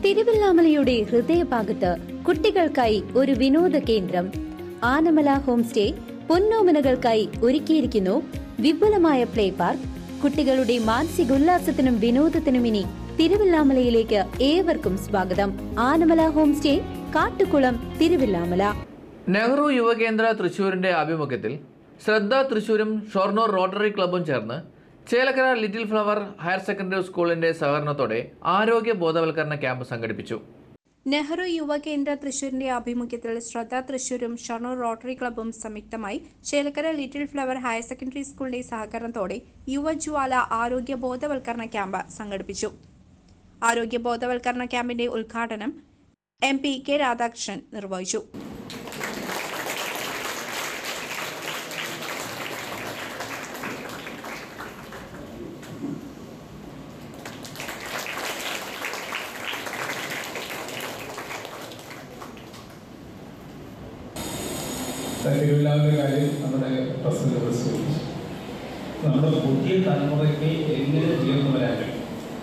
തിരുവല്ലാമലയുടെ ഹൃദയഭാഗത്ത് കുട്ടികൾക്കായി ഒരു വിനോദ കേന്ദ്രം ആനമല ഹോം സ്റ്റേ പൊന്നോമനകൾക്കായി ഒരുക്കിയിരിക്കുന്നു വിപുലമായ പ്ലേ പാർക്ക് കുട്ടികളുടെ മാനസിക ഉല്ലാസത്തിനും വിനോദത്തിനും ഇനി തിരുവല്ലാമലയിലേക്ക് ഏവർക്കും സ്വാഗതം ആനമല ഹോം സ്റ്റേ കാട്ടുകുളം തിരുവല്ലാമല നെഹ്റു യുവകേന്ദ്ര തൃശൂരിന്റെ ആഭിമുഖ്യത്തിൽ ശ്രദ്ധ തൃശൂരും ഷൊർണൂർ റോട്ടറി ക്ലബ്ബും ചേർന്ന് Chelakkara little flower higher secondary സ്കൂളിന്റെ സഹകരണത്തോടെ ആരോഗ്യ ബോധവൽക്കരണ ക്യാമ്പ് സംഘടിപ്പിച്ചു നെഹ്റു യുവകേന്ദ്ര തൃശൂരിന്റെ ആഭിമുഖ്യത്തിൽ ശ്രദ്ധ തൃശൂരും ഷൊർണൂർ റോട്ടറി ക്ലബ്ബും സംയുക്തമായി Chelakkara little flower higher secondary സ്കൂളിന്റെ സഹകരണത്തോടെ യുവജ്വാല ആരോഗ്യ ബോധവൽക്കരണ ക്യാമ്പ് സംഘടിപ്പിച്ചു ആരോഗ്യ ബോധവൽക്കരണ ക്യാമ്പിന്റെ ഉദ്ഘാടനം എം പി കെ രാധാകൃഷ്ണൻ നിർവഹിച്ചു തിരുവില്ലാത്ത കാര്യം നമ്മുടെ പ്രസിഡന്റ് പ്രസ്തുതിച്ചു നമ്മുടെ പുതിയ തലമുറയ്ക്ക് എങ്ങനെ ഉയർന്നു വരാൻ കഴിയും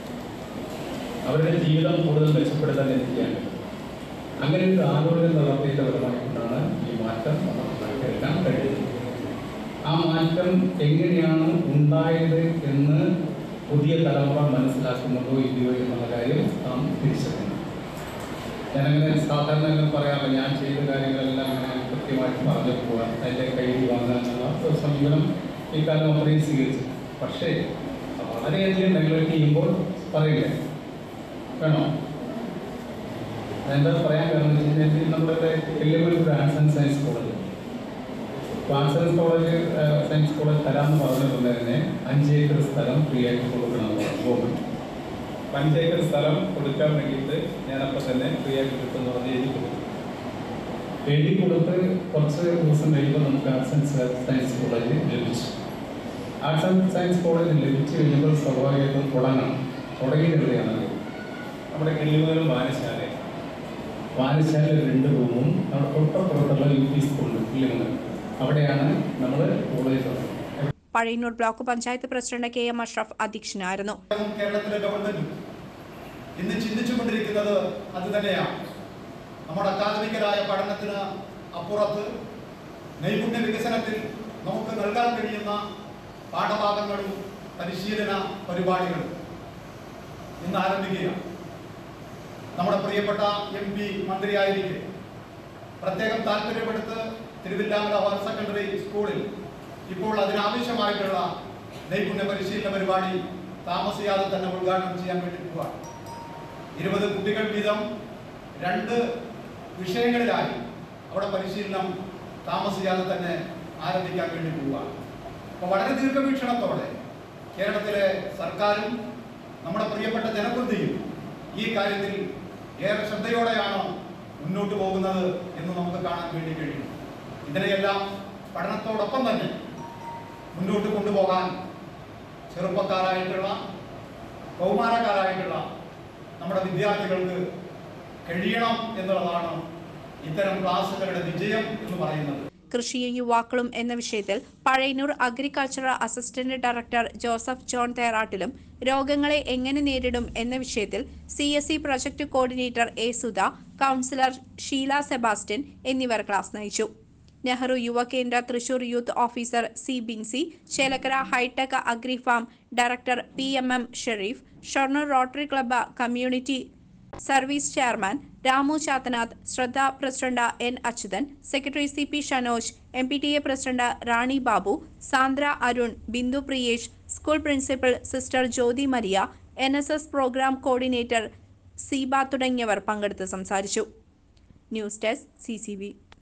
അവരുടെ ജീവിതം കൂടുതൽ മെച്ചപ്പെടുത്താൻ എത്തിക്കാൻ കഴിയും അങ്ങനെ ഒരു ആലോചന നടത്തിയിട്ട് പരമായിട്ടാണ് ഈ മാറ്റം നമുക്കെല്ലാം കഴിയുന്നത് ആ മാറ്റം എങ്ങനെയാണ് ഉണ്ടായത് എന്ന് പുതിയ തലമുറ മനസ്സിലാക്കുന്നുണ്ടോ ഇല്ലയോ എന്നുള്ള കാര്യം നാം തിരിച്ചറിയണം ഞാനങ്ങനെ സാധാരണ അങ്ങനെ പറയാറില്ല ഞാൻ ചെയ്ത കാര്യങ്ങളെല്ലാം അങ്ങനെ കൃത്യമായിട്ട് പറഞ്ഞു പോകാൻ അതിൻ്റെ കയ്യിൽ വാങ്ങുക എന്നുള്ള ഒരു സമീപനം ഇക്കാലം അത്രയും സ്വീകരിച്ചു പക്ഷേ വളരെയധികം നെഗ്ലക്ട് ചെയ്യുമ്പോൾ പറയില്ല വേണോ എന്താ പറയാൻ കാരണം എന്ന് വെച്ച് കഴിഞ്ഞാൽ നമ്മുടെ Ellumallur arts and science college arts and college science college തരാമെന്ന് പറഞ്ഞിട്ടുണ്ട് തന്നെ അഞ്ച് ഏക്കർ സ്ഥലം ഫ്രീ ആയിട്ട് കൊടുക്കണമെന്ന് ഗവൺമെൻറ് പഞ്ചേക്കർ സ്ഥലം കൊടുക്കാൻ വേണ്ടിയിട്ട് ഞാനപ്പോൾ തന്നെ ഫ്രീ ആയിട്ട് കിട്ടുമെന്ന് പറഞ്ഞ് എഴുതി കൊടുത്തു എഴുതി കൊടുത്ത് കുറച്ച് ദിവസം കഴിയുമ്പോൾ നമുക്ക് ആർട്സ് ആൻഡ് സയൻസ് കോളേജ് ലഭിച്ചു ആർട്സ് ആൻഡ് സയൻസ് കോളേജ് ലഭിച്ചു കഴിഞ്ഞപ്പോൾ സ്വാഭാവികമായിട്ടും തുടങ്ങണം തുടങ്ങിയത് എവിടെയാണ് നമ്മുടെ കിള്ളിമംഗലം വായനശാല വായനശാല രണ്ട് റൂമും നമ്മുടെ തൊട്ടപ്പുറത്തുള്ള യു പി സ്കൂളിൽ കിള്ളിമംഗലം അവിടെയാണ് നമ്മൾ കോളേജ് തുടങ്ങുന്നത് Pazhayannur block panchayat president K M Ashraf അധ്യക്ഷനായിരുന്നു കേരളത്തിലെ ഗവൺമെന്റും ഇന്ന് ചിന്തിച്ചുകൊണ്ടിരിക്കുന്നത് അത് തന്നെയാണ് നമ്മുടെ അക്കാദമികരായ പഠനത്തിന് അപ്പുറത്ത് നൈപുണ്യ വികസനത്തിൽ നമുക്ക് നൽകാൻ കഴിയുന്ന പാഠഭാഗങ്ങളും പരിശീലന പരിപാടികളും ഇന്ന് ആരംഭിക്കുകയാണ് നമ്മുടെ പ്രിയപ്പെട്ട എം പി മന്ത്രിയായിരിക്കെ പ്രത്യേകം താല്പര്യപ്പെടുത്ത് തിരുവില്ലാമല ഹയർ സെക്കൻഡറി സ്കൂളിൽ ഇപ്പോൾ അതിനാവശ്യമായിട്ടുള്ള നൈപുണ്യ പരിശീലന പരിപാടി താമസിയാതെ തന്നെ ഉദ്ഘാടനം ചെയ്യാൻ വേണ്ടി പോവുകയാണ് ഇരുപത് കുട്ടികൾ വീതം രണ്ട് വിഷയങ്ങളിലായി അവിടെ പരിശീലനം താമസിയാതെ തന്നെ ആരംഭിക്കാൻ വേണ്ടി പോവുകയാണ് അപ്പോൾ വളരെ ദീർഘവീക്ഷണത്തോടെ കേരളത്തിലെ സർക്കാരും നമ്മുടെ പ്രിയപ്പെട്ട ജനപ്രതിയും ഈ കാര്യത്തിൽ ഏറെ ശ്രദ്ധയോടെയാണ് മുന്നോട്ട് പോകുന്നത് എന്ന് നമുക്ക് കാണാൻ വേണ്ടി കഴിയും ഇതിനെയെല്ലാം പഠനത്തോടൊപ്പം തന്നെ മുന്നോട്ട് കൊണ്ടുപോകാൻ ചെറുപ്പക്കാരായിട്ടുള്ള കൗമാരക്കാരായിട്ടുള്ള നമ്മുടെ വിദ്യാർത്ഥികൾക്ക് കഴിയണം എന്നുള്ളതാണ് ഇത്തരം ക്ലാസ്സുകളുടെ വിജയം എന്ന് പറയുന്നത് കൃഷിയും യുവാക്കളും എന്ന വിഷയത്തിൽ Pazhayannur agricultural assistant director Joseph John തേറാട്ടിലും രോഗങ്ങളെ എങ്ങനെ നേരിടും എന്ന വിഷയത്തിൽ C S C project coordinator A Sudha councillor Sheela Sebastian എന്നിവർ ക്ലാസ് നയിച്ചു നെഹ്റു യുവകേന്ദ്ര Thrissur youth officer C Binsi Chelakkara hi tech agri farm director P M M Sharif Shoranur rotary club community service chairman Ramu ചാത്തനാഥ് ശ്രദ്ധ president N Achuthan secretary C P Shanoj M P T A president Rani Babu Sandra Arun Bindu Priyesh school principal sister Jyothi Maria N S S programme coordinator Seeba തുടങ്ങിയവർ പങ്കെടുത്ത് സംസാരിച്ചു news desk C C B